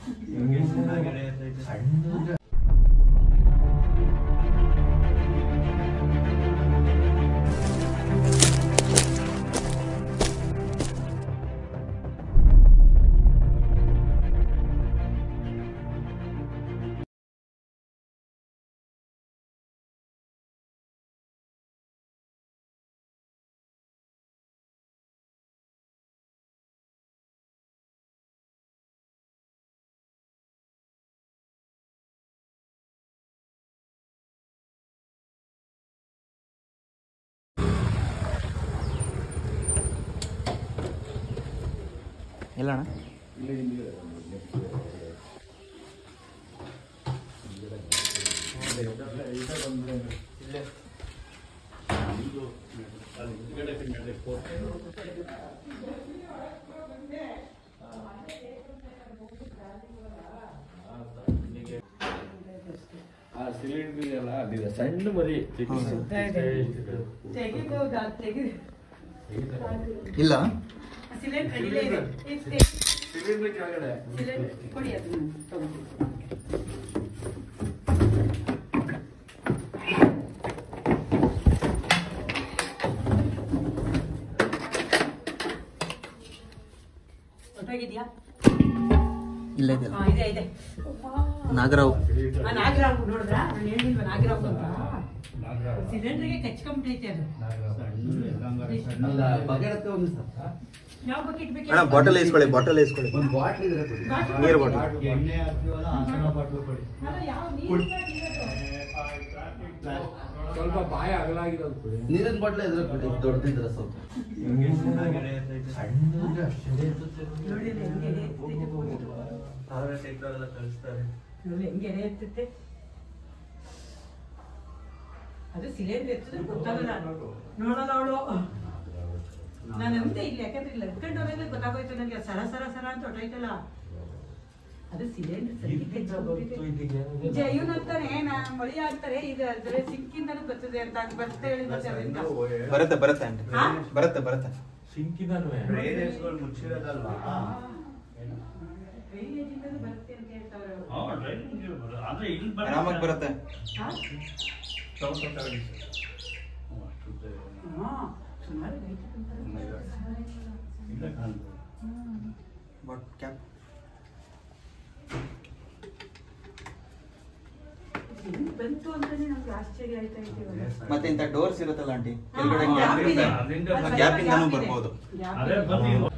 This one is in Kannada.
ಎಲ್ಲಣ್ಣ ಆ ಸಿಲಿಂಡರ್ ಎಲ್ಲ ಅದಿದೆ ಸಣ್ಣ ಮರಿ ತೆಗೆದು ತೆಗೆದು ಇಲ್ಲ ಸಿಲಿಂಡರ್ ಅಡಿಲೇ ಇದೆ ಇಷ್ಟೇ. ಸಿಲಿಂಡರ್ ಕೆಳಗಡೆ ಸಿಲಿಂಡರ್ ಕೊಡಿ ಅದನ್ನ ತಗೊಂಡು ಹೊರಟೋಗಿದ್ಯಾ ಇಲ್ಲ ಇದೆಯಲ್ಲ ಹಾ ಇದೆ ಇದೆ ನಾಗರಾವ್ ಆ ನಾಗರಾವ್ ನೋಡಿದ್ರಾ ನಾನು ಹೇಳಿಲ್ವ ನಾಗರಾವ್ ಅಂತ ಸಿಲಿಂಡರ್ಗೆ ಕಚ್ಕೊಂಡ್ಬಿಟ್ಟೈತೆ ಅದು ಯಾವ ಬಕೆಟ್ ಬೇಕು ಅಣ್ಣ ಬಾಟಲ್ ಇಸ್ಕೊಳ್ಳಿ ಬಾಟಲ್ ಇಸ್ಕೊಳ್ಳಿ ನೀರು ಬಾಟಲ್ ಅಲ್ಲ, ಯಾವ ನೀರು ಸ್ವಲ್ಪ ಬಾಯ ಅಗಲಾಗಿರೋದು ಕೊಡಿ ನೀರಿನ ಬಾಟ್ಲ ಇದ್ರೆ ಕೊಡಿ ದೊಡ್ಡದಿದ್ರೆ ಸ್ವಲ್ಪ ನೋಡಿ ಅಲ್ಲಿ ಹೆಂಗೆ ಎಳೆ ಎತ್ತೈತೆ ಫೋಟೋ. ನೋಡಿ ಹೆಂಗೆ ಎಳೆ ಎತ್ತುತ್ತೆ ಅದು ಸಿಲಿಂಡರ್ ಎತ್ತಿದ್ರೆ ಗೊತ್ತಾಗಲ್ಲ ನೋಡಲ್ಲ ಅವಳು ನಾನು ಅಂತೆ ಇಲ್ಲಿ ಯಾಕಂದ್ರೆ ಇಲ್ಲಿ ಎತ್ಕೊಂಡು ಹೋದ್ರೆ ಗೊತ್ತಾಗೋಯ್ತು ನನಗೆ ಸರ ಸರ ಸರ ಅಂತ ಹೊಟ್ಟೋಯ್ತಲ್ಲ ಅದು ಸಿಲಿಂಡರ್ ಜಯನ್ ಅಂತಾನೆ ನಾ ಮಳಿ ಆಗ್ತಾರೆ ಇದು ಅದ್ರ ಸಿಕ್ಕಿಂದನೂ ಬರ್ತದೆ ಅಂತ ಅದು ಬರ್ತದೆ ಹೇಳಿ ಮತ್ತೆ ಅದರಿಂದ. ಬರುತ್ತೆ ಬರುತ್ತೆ ಆಂಟಿ ಹಾ? ಬರುತ್ತೆ ಬರುತ್ತೆ ಸಿಂಕಿದಾನು ಡ್ರೈನೇಜಿಂದನೂ ಬರುತ್ತೆ ಅಂತ ಹೇಳ್ತಾವ್ರೆ ಅವ್ರು. ಆರಾಮಾಗಿ ಬರುತ್ತೆ ಹಾ? ಹಾ, ಸುಮಾರು ಐತೆ ಅಂತಾರೆ. ಬಟ್ ಕ್ಯಾಪ್ ಹೆಂಗ್ ಬಂತು ಅಂತಾನೆ ನಮ್ಗೆ ಆಶ್ಚರ್ಯ ಆಯ್ತಾ ಇದೆ ಇವಾಗ. ಮತ್ತೆ ಇಂಥ ಡೋರ್ಸ್ ಇರುತ್ತಲ್ಲ ಆಂಟಿ ಹಾ, ಕೆಳಗಡೆ ಗ್ಯಾಪ್ ಗ್ಯಾಪ್ ಇದೆ. ಇರುತ್ತೆ ಅದು ಗ್ಯಾಪ್ ಇಂದನೂ ಗ್ಯಾಪ್ ಇದೆ. ಬರ್ಬೋದು ಗ್ಯಾಪ್ ಅದೇ ಇದೆ. ಬಂದು